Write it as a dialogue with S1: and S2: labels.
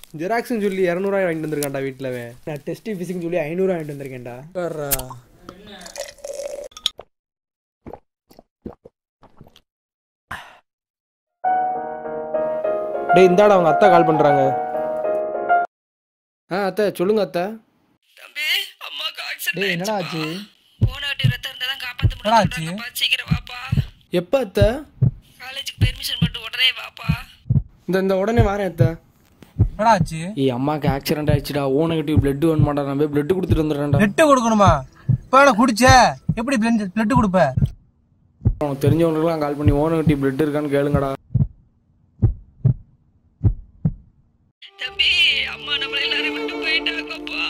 S1: ஜெராக்ஸ்னு சொல்லி இரநூறுவாய் வாங்கிட்டு வந்திருக்கான்டா வீட்டில் அவன்
S2: நான் டெஸ்ட் ஃபீஸுக்கு சொல்லி ஐநூறு வாங்கிட்டு வந்திருக்கேன்டா
S1: உட்கார்றா. டேய் இந்தாடா அவங்க அத்தா கால் பண்றாங்க ஆ அத்தை சொல்லுங்க அத்தை
S3: தம்பி அம்மாக்கு ஆக்சிடென்ட்
S2: டேய் என்னடா ஆச்சு
S3: போன வாட்டி ரத்தம் இருந்தா தான் காப்பாத்த
S2: என்னடா ஆச்சு?
S3: முடியும் சொல்றாங்கப்பா. சீக்கிரம் வாப்பா
S1: எப்போ அத்தை
S3: காலேஜுக்கு பெர்மிஷன் மட்டும் உடனே வாப்பா
S1: இந்த இந்த உடனே வரேன் அத்தை
S2: என்னடா ஆச்சு
S1: ஏய் அம்மாக்கு ஆக்சிடென்ட் ஆயிடுச்சுடா ஓ நெகட்டிவ் பிளட் வேணும் மாட்டா நான் போய் பிளட் கொடுத்துட்டு வந்துடுறேன்டா
S2: பிளட் கொடுக்கணுமா இப்போ நான் குடிச்ச எப்படி பிளட் கொடுப்ப
S1: உனக்கு தெரிஞ்சவங்களுக்குலாம் கால் பண்ணி ஓ நெகட்டிவ் பிளட் இருக்கான்னு கேளுங்கடா
S3: தம்பி அம்மா நம்மள எல்லாரும் விட்டு போயிட்டாங்கப்பா